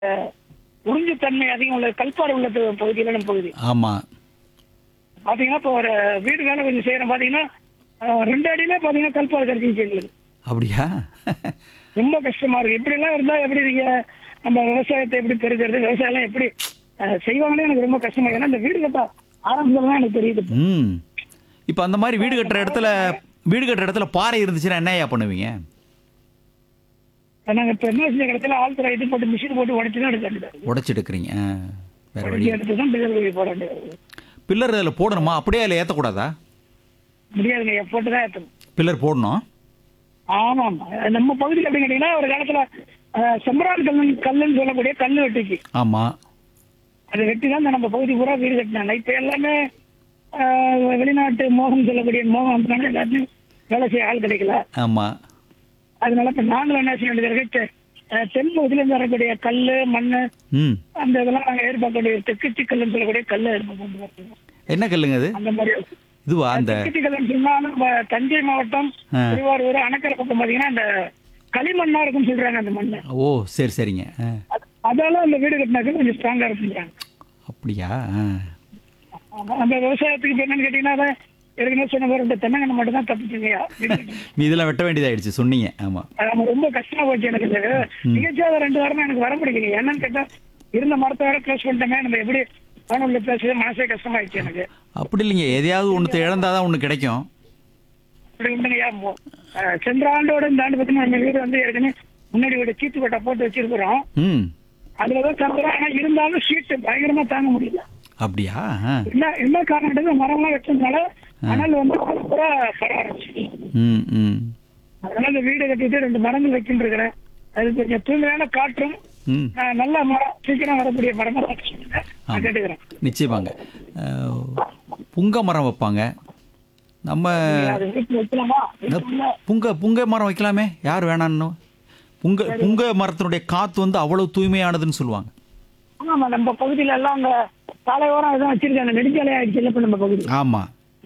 உறிஞ்சுத்தன்மை அதிகம் உள்ள கல்பாடு உள்ள பகு- பகுதி இல்லைன்னு பகுதி ஆமாம் பாத்தீங்கன்னா இப்போ ஒரு வீடு வேலை கொஞ்சம் செய்யறோம் பாத்தீங்கன்னா அஹ், ரெண்டு அடியிலே பாத்தீங்கன்னா கல்பாடு கிடைச்சிச்சு எங்களுக்கு அப்படியா ரொம்ப கஷ்டமா இருக்கு இப்படி எல்லாம் இருந்தா எப்படி நீங்க நம்ம விவசாயத்தை எப்படி பெருக்கிறது விவசாயம் எல்லாம் எப்படி அஹ், செய்வாங்கன்னு எனக்கு ரொம்ப கஷ்டமா இருக்கு. ஏன்னா இந்த வீடு கட்ட ஆரம்பிச்சது தான் எனக்கு தெரியுது ம் இப்போ அந்த மாதிரி வீடு கட்டுற இடத்துல வீடு கட்டுற இடத்துல பாறை இருந்துச்சுன்னா என்னய்யா பண்ணுவீங்க நாங்க இப்ப என்ன செஞ்ச இடத்துல ஆழ்துறை இது போட்டு மிஷின் போட்டு உடச்சு தான் எடுக்க உடைச்சு எடுக்கிறீங்க ஆ, வேற வழி உடச்சி எடுத்து தான் பில்லர் போட வேண்டியது பில்லர் அதில் போடணுமா அப்படியே அதில் ஏற்றக்கூடாதா முடியாதுங்க போட்டு தான் ஏற்றணும் பில்லர் போடணும் ஆமா ஆமா நம்ம பகுதியில் எப்படி கேட்டீங்கன்னா ஒரு காலத்துல அஹ், செம்பரான் கல்லு கல்லுன்னு சொல்லக்கூடிய கல்லு வெட்டிச்சு ஆமாம் அதை வெட்டி தான் இந்த நம்ம பகுதி பூரா வீடு கட்டினாங்க இப்ப எல்லாமே அஹ், வெளிநாட்டு மோகம் சொல்லக்கூடிய மோகம் வந்தனால எல்லாத்தையும் வேலை செய்ய ஆள் கிடைக்கல ஆமாம் அதனால இப்ப நாங்களும் என்ன செய்ய வேண்டியது இருக்கு தெ- அஹ், தென் பகுதியில இருந்து வரக்கூடிய கல்லு மண்ணு ம் அந்த இதெல்லாம் நாங்க எதிர்பார்க்கக்கூடிய தெக்குச்சி கல்லுன்னு சொல்லக்கூடிய கல்லை எதிர்பார்க்க என்ன கல்லுங்க அது அந்த மாதிரி இதுவா அந்த தெக்குச்சி கல்லுன்னு சொன்னா நம்ம தஞ்சை மாவட்டம் ஆ. திருவாரூர் அணக்கரை பக்கம் பாத்தீங்கன்னா அந்த களிமண்ணா இருக்குன்னு சொல்றாங்க அந்த மண்ணு ஓ சரி சரிங்க ஆ அது- அதால அந்த வீடு கட்டினாக்க கொஞ்சம் ஸ்ட்ராங்கா இருக்குங்கிறாங்க அப்படியா ஆ ஆமா, அந்த விவசாயத்துக்கு இப்ப என்னன்னு கேட்டீங்கன்னா அதான் ஏற்கனவே சொன்ன மாதிரி இந்த தென்னங்கண்ணை மட்டும் தான் தப்பிச்சுங்கய்யா வீடு கட்டி. நீ இதெல்லாம் வெட்ட வேண்டியதாயிடுச்சு சொன்னீங்க ஆமாம் அது ரொம்ப கஷ்டமா போச்சு எனக்கு இந்த நிகழ்ச்சியாக ரெண்டு வாரமா எனக்கு வர முடியல என்னன்னு கேட்டா இருந்த மரத்தை வேற க்ளோஸ் பண்ணிட்டோமே நம்ம எப்படி வானொலியில் பேசுறது மனசே கஷ்டமாயிடுச்சு எனக்கு அப்படி இல்லைங்க எதையாவது ஒன்று இழந்தாதான் ஒன்று கிடைக்கும் அப்படி உண்டுங்கய்யா மோ- அஹ், சென்ற ஆண்டோட இந்த ஆண்டு பார்த்தீங்கன்னா நம்ம வீடு வந்து ஏற்கனவே முன்னாடி வீடு சீத்து கொட்டை போட்டு வச்சிருக்கிறோம் ம் அதுலதான் தங்குறோம் ஆனா இருந்தாலும் ஷீட்டு பயங்கரமா தாங்க முடியல அப்படியா ஆ என்ன என்ன காரணம் மரம்லாம் வச்சதுனால அனல் வந்து பூரா பர ஆரம்பிச்சு ம் ம் அதனால இந்த வீடு கட்டிட்டு ரெண்டு மரங்கள் வைக்கிட்டு இருக்கிறேன் அது கொஞ்சம் தூய்மையான காற்றும் ம் ஆஹ், நல்ல மரம் சீக்கிரம் வரக்கூடிய மரமா பார்த்து சொல்லுங்க நான் கேட்டுக்கிறேன் நிச்சயமாங்க அஹ், புங்க மரம் வைப்பாங்க நம்ம அது வீட்டுல வைக்கலாமா வீட்டுல புங்க புங்க மரம் வைக்கலாமே யார் வேணான்னு புங்க புங்க மரத்தினுடைய காற்று வந்து அவ்வளவு தூய்மையானதுன்னு சொல்லுவாங்க ஆமா நம்ம பகுதியில எல்லாம் அந்த சாலையோரம் இதான் வச்சிருக்காங்க நெடுஞ்சாலை ஆயிடுச்சு இப்ப நம்ம பகுதி ஆமாம்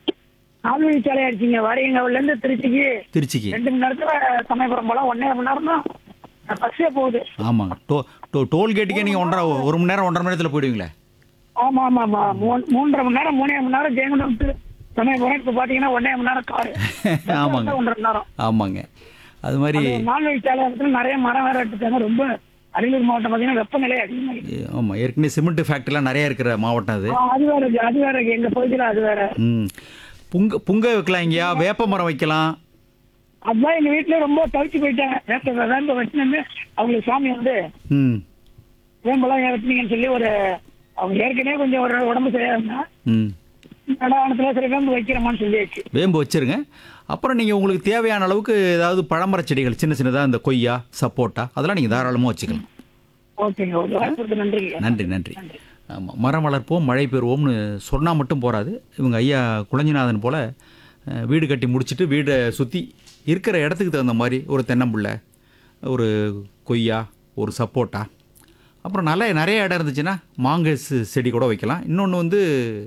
நால்வழி சாலை ஆயிடுச்சுங்க வாரியங்கவுல இருந்து திருச்சிக்கு திருச்சிக்கு ரெண்டு மணி நேரத்துல சமயபுரம் போல ஒன்னே மணி நேரம் தான் பஸ்ஸே போகுது ஆமாங்க டோ டோ டோல்கேட்டுக்கே நீங்கள் ஒன்றரை ஒரு மணி நேரம் ஒன்றரை மணி நேரத்தில் போயிடுவீங்களே ஆமா ஆமா ஆமா மூணு- மூன்றரை மணி நேரம் மூணே மணி நேரம் ஜெயங்கொண்டம் to சமயபுரம் இப்ப பாத்தீங்கன்னா ஒன்னே மணி நேரம் காரு ஆமாங்க ஒன்றரை மணி நேரம் ஆமாங்க அது மாதிரி நால்வழி சாலை இடத்துல நிறைய மரம் வேற எடுத்துட்டாங்க ரொம்ப அரியலூர் மாவட்டம் பாத்தீங்கன்னா வெப்பநிலை அதிகமாயிடுச்சு ஆமாம் ஏற்கனவே சிமெண்ட் ஃபேக்ட்ரிலாம் நிறைய இருக்கிற மாவட்டம் அது ஆ, அது வேற இருக்கு, அது வேற இருக்கு. எங்க பகுதியில அது வேற ம் புங்க புங்க வைக்கலாம் இங்கேயா வேப்ப மரம் வைக்கலாம் அதுதான் எங்க வீட்டுல ரொம்ப தவிச்சு போயிட்டாங்க வேப்ப வேம்ப வச்சுன்னு அவங்களுக்கு சாமி வந்து ம் வேம்பெல்லாம் ஏன் வச்சுனீங்கன்னு சொல்லி ஒரு அவங்க ஏற்கனவே கொஞ்சம் ஒரு உடம்பு சரியா இருந்தா ம் நடாவணத்துல சரி வேம்பு வைக்கிறோமான்னு சொல்லியாச்சு வேம்பு வச்சிருங்க அப்புறம் நீங்கள் உங்களுக்கு தேவையான அளவுக்கு ஏதாவது பழமர செடிகள் சின்ன சின்னதாக இந்த கொய்யா சப்போட்டா அதெல்லாம் நீங்கள் தாராளமாக வச்சுக்கலாம் ஓகேங்க ஓகே வாய்ப்புக்கு நன்றிங்க நன்றி நன்றி ஆமாம் மரம் வளர்ப்போம் மழை பெறுவோம்னு சொன்னால் மட்டும் போராது இவங்க ஐயா குளஞ்சிநாதன் போல் அஹ், வீடு கட்டி முடிச்சுட்டு வீடை சுற்றி இருக்கிற இடத்துக்கு தகுந்த மாதிரி ஒரு தென்னம்புள்ளை ஒரு கொய்யா ஒரு சப்போட்டா அப்புறம் நல்ல நிறைய இடம் இருந்துச்சுன்னா மாங்காய் செ- செடி கூட வைக்கலாம் இன்னொன்று வந்து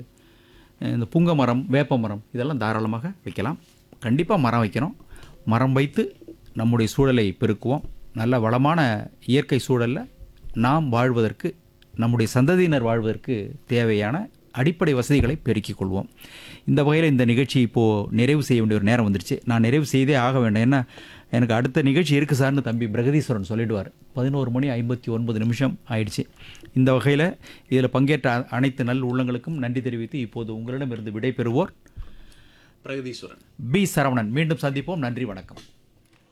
அஹ், இந்த புங்க மரம் வேப்ப மரம் இதெல்லாம் தாராளமாக வைக்கலாம் கண்டிப்பாக மரம் வைக்கணும் மரம் வைத்து நம்முடைய சூழலை பெருக்குவோம் நல்ல வளமான இயற்கை சூழலில் நாம் வாழ்வதற்கு நம்முடைய சந்ததியினர் வாழ்வதற்கு தேவையான அடிப்படை வசதிகளை பெருக்கிக் கொள்வோம் இந்த வகையில் இந்த நிகழ்ச்சி இப்போது நிறைவு செய்ய வேண்டிய ஒரு நேரம் வந்துருச்சு நான் நிறைவு செய்தே ஆக வேண்டும் ஏன்னா எனக்கு அடுத்த நிகழ்ச்சி இருக்குது சார்னு தம்பி பிரகதீஸ்வரன் சொல்லிடுவார் பதினோரு மணி ஐம்பத்தி ஒன்பது நிமிஷம் ஆயிடுச்சு இந்த வகையில் இதில் பங்கேற்ற அ- அனைத்து நல் உள்ளங்களுக்கும் நன்றி தெரிவித்து இப்போது உங்களிடமிருந்து விடை பெறுவோர் பிரகதீஸ்வரன் பி சரவணன் மீண்டும் சந்திப்போம் நன்றி வணக்கம்